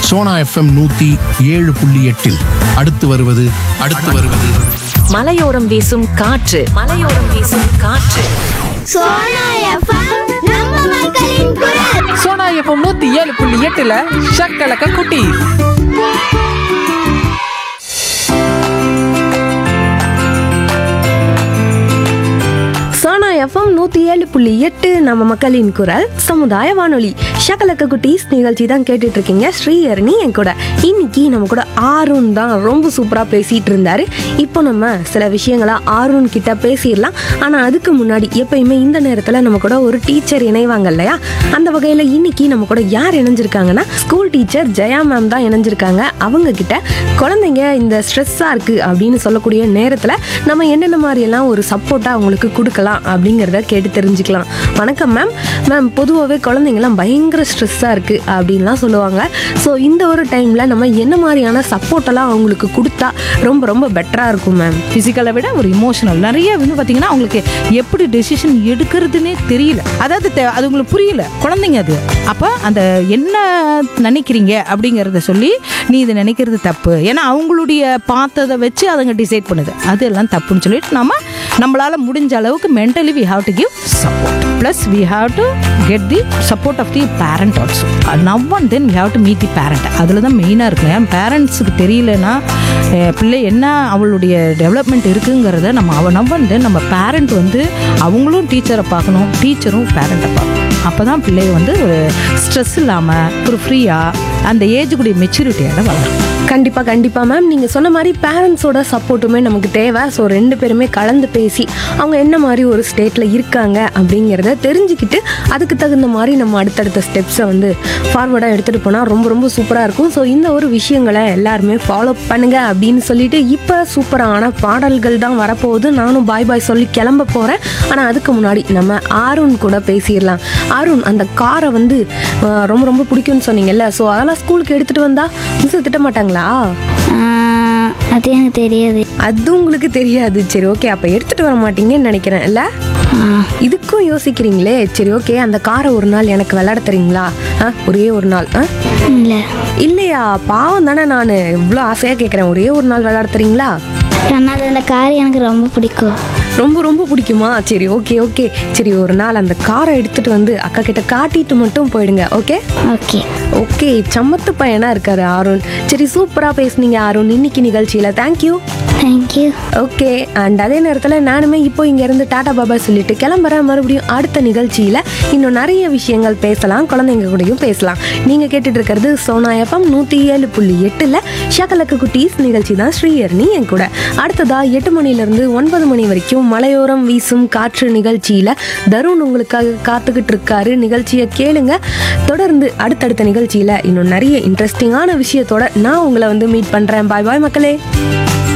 Sona FM நூத்தி ஏழு புள்ளி எட்டில் அடுத்து வருவது அடுத்து வருவது மலையோரம் வீசும் காற்று மலையோரம் வீசும் காற்று சோனா எஃப்எம் நம்ம மக்களின் குரல் சோனா எஃப்எம் நூத்தி ஏழு புள்ளி எட்டுல ஷக்கலக்க குட்டி சோனா எஃப்எம் நூற்றி ஏழு புள்ளி எட்டு நம்ம மக்களின் குரல் சமுதாய வானொலி ஷகலக்க குட்டீஸ் நிகழ்ச்சி தான் கேட்டுட்டு இருக்கீங்க ஸ்ரீஹரணி என் கூட இன்னைக்கு நம்ம கூட ஆருண் தான் ரொம்ப சூப்பராக பேசிட்டு இருந்தாரு இப்போ நம்ம சில விஷயங்களா ஆருண் கிட்ட பேசிடலாம் ஆனால் அதுக்கு முன்னாடி எப்பயுமே இந்த நேரத்தில் நம்ம கூட ஒரு டீச்சர் இணைவாங்க இல்லையா அந்த வகையில் இன்னைக்கு நம்ம கூட யார் இணைஞ்சிருக்காங்கன்னா ஸ்கூல் டீச்சர் ஜெயா மேம் தான் இணைஞ்சிருக்காங்க அவங்க கிட்ட குழந்தைங்க இந்த ஸ்ட்ரெஸ்ஸாக இருக்குது அப்படின்னு சொல்லக்கூடிய நேரத்தில் நம்ம என்னென்ன மாதிரியெல்லாம் ஒரு சப்போர்ட்டாக அவங்களுக்கு கொடுக்கலாம் அப்படிங்கிறத கேட்டு தெரிஞ்சுக்கலாம் வணக்கம் மேம் மேம் பொதுவாகவே குழந்தைங்கலாம் பயங்கர ஸ்ட்ரெஸ்ஸாக இருக்குது அப்படின்லாம் சொல்லுவாங்க ஸோ இந்த ஒரு டைமில் நம்ம என்ன மாதிரியான சப்போர்ட்டெல்லாம் அவங்களுக்கு கொடுத்தா ரொம்ப ரொம்ப பெட்டராக இருக்கும் மேம் ஃபிசிக்கலை விட ஒரு இமோஷனல் நிறைய வந்து பார்த்தீங்கன்னா அவங்களுக்கு எப்படி டெசிஷன் எடுக்கிறதுனே தெரியல அதாவது தெ- அது உங்களுக்கு புரியல குழந்தைங்க அது அப்போ அந்த என்ன நினைக்கிறீங்க அப்படிங்கிறத சொல்லி நீ இது நினைக்கிறது தப்பு ஏன்னா அவங்களுடைய பார்த்ததை வச்சு அதுங்க டிசைட் பண்ணுது அதெல்லாம் தப்புன்னு சொல்லிட்டு நம்ம நம்மளால முடிஞ்ச அளவுக்கு mentally we have to give support plus we have to get the support of the parent also now and then we have to meet the parent அதில் தான் மெயினாக இருக்கும் ஏன் பேரண்ட்ஸுக்கு தெரியலனா அஹ், பிள்ளை என்ன அவளுடைய டெவலப்மெண்ட் இருக்குங்கிறத நம்ம அவ நவ் அண்ட் தென் நம்ம பேரண்ட் வந்து அவங்களும் டீச்சரை பார்க்கணும் டீச்சரும் பேரண்ட்டை பார்க்கணும் அப்போ தான் பிள்ளை வந்து ஒரு ஸ்ட்ரெஸ் இல்லாமல் ஒரு ஃப்ரீயாக அந்த ஏஜுக்குடைய மெச்சூரிட்டியோட வளரும் கண்டிப்பாக கண்டிப்பாக மேம் நீங்கள் சொன்ன மாதிரி பேரண்ட்ஸோட சப்போர்ட்டுமே நமக்கு தேவை ஸோ ரெண்டு பேருமே கலந்து பேசி அவங்க என்ன மாதிரி ஒரு ஸ்டேட்டில் இருக்காங்க அப்படிங்கிறத தெரிஞ்சுக்கிட்டு அதுக்கு தகுந்த மாதிரி நம்ம அடுத்தடுத்த ஸ்டெப்ஸை வந்து ஃபார்வர்டாக எடுத்துகிட்டு போனால் ரொம்ப ரொம்ப சூப்பராக இருக்கும் ஸோ இந்த ஒரு விஷயங்களை எல்லாருமே ஃபாலோ பண்ணுங்க அப்படின்னு சொல்லிட்டு இப்போ சூப்பரான பாடல்கள் தான் வரப்போகுது நானும் பாய் பாய் சொல்லி கிளம்ப போகிறேன் ஆனால் அதுக்கு முன்னாடி நம்ம ஆருண் கூட பேசிடலாம் ஆருண் அந்த காரை வந்து அஹ், ரொம்ப ரொம்ப பிடிக்கும்னு சொன்னீங்கல்ல ஸோ அதெல்லாம் ஸ்கூலுக்கு எடுத்துகிட்டு வந்தா மிஸ் திட்ட மாட்டாங்களா அது எனக்கு தெரியாது அது உங்களுக்கு தெரியாது சரி ஓகே அப்போ எடுத்துகிட்டு வர மாட்டீங்கன்னு நினைக்கிறேன் இல்லை இதுக்கும் யோசிக்கிறீங்களே சரி ஓகே அந்த காரை ஒரு நாள் எனக்கு விளையாட தரீங்களா ஆ ஒரே ஒரு நாள் ஆ இல்லை இல்லையா பாவம் தானே நான் இவ்வளோ ஆசையாக கேட்குறேன் ஒரே ஒரு நாள் விளையாட தரீங்களா ஆனால் அந்த கார் எனக்கு ரொம்ப பிடிக்கும் ரொம்ப ரொம்ப பிடிக்குமா சரி ஓகே ஓகே சரி ஒரு நாள் அந்த காரை எடுத்துட்டு வந்து அக்கா கிட்ட காட்டிட்டு மட்டும் போயிடுங்க ஓகே ஓகே ஓகே சமத்து பையனா இருக்காரு அருண் சரி சூப்பரா பேசுனீங்க அருண் இன்னைக்கு நிகழ்ச்சியில தேங்க்யூ தேங்க்யூ ஓகே அண்ட் அதே நேரத்தில் நானுமே இப்போ இங்கேருந்து டாடா பாபா சொல்லிட்டு கிளம்புறேன் மறுபடியும் அடுத்த நிகழ்ச்சியில் இன்னும் நிறைய விஷயங்கள் பேசலாம் குழந்தைங்க கூடயும் பேசலாம் நீங்கள் கேட்டுட்டு இருக்கிறது சோனா எஃப்எம் நூற்றி ஏழு புள்ளி எட்டில் ஷகலக்கு குட்டீஸ் நிகழ்ச்சி தான் ஸ்ரீஹரணி என் கூட அடுத்ததா எட்டு மணிலேருந்து ஒன்பது மணி வரைக்கும் மலையோரம் வீசும் காற்று நிகழ்ச்சியில் தருண் உங்களுக்காக காத்துக்கிட்டு இருக்காரு நிகழ்ச்சியை கேளுங்க தொடர்ந்து அடுத்தடுத்த நிகழ்ச்சியில் இன்னும் நிறைய இன்ட்ரெஸ்டிங்கான விஷயத்தோட நான் உங்களை வந்து மீட் பண்ணுறேன் பாய் பாய் மக்களே